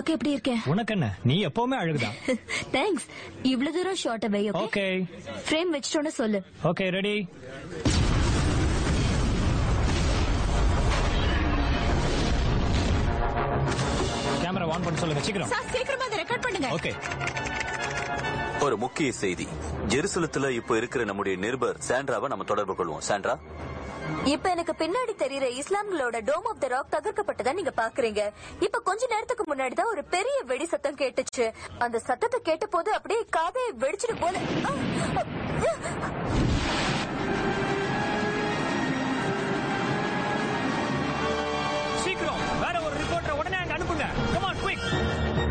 பாக்க எப்படி இருக்கேன் உனக்கு என்ன நீ எப்பவுமே அழகுதான் தேங்க்ஸ் இவ்வளவு தூரம் ஷார்ட் வை ஓகே ஓகே ஃப்ரேம் வச்சிட்டோன்னு சொல்லு ஓகே ரெடி கேமரா ஆன் பண்ண சொல்லுங்க சீக்கிரம் சார் சீக்கிரமா அதை ரெக்கார்ட் பண்ணுங்க ஓகே ஒரு முக்கிய செய்தி ஜெருசலத்துல இப்போ இருக்கிற நம்முடைய நிருபர் சாண்ட்ராவை நம்ம தொடர்பு கொள்வோம் சாண்ட்ரா இப்ப எனக்கு பின்னாடி தெரியுற இஸ்லாம்களோட டோம் ஆஃப் த ராக் தகர்க்கப்பட்டதா நீங்க பாக்குறீங்க இப்ப கொஞ்ச நேரத்துக்கு முன்னாடி தான் ஒரு பெரிய வெடி சத்தம் கேட்டுச்சு அந்த சத்தத்தை கேட்ட போது அப்படியே காதை வெடிச்சிட்டு போல ஆ!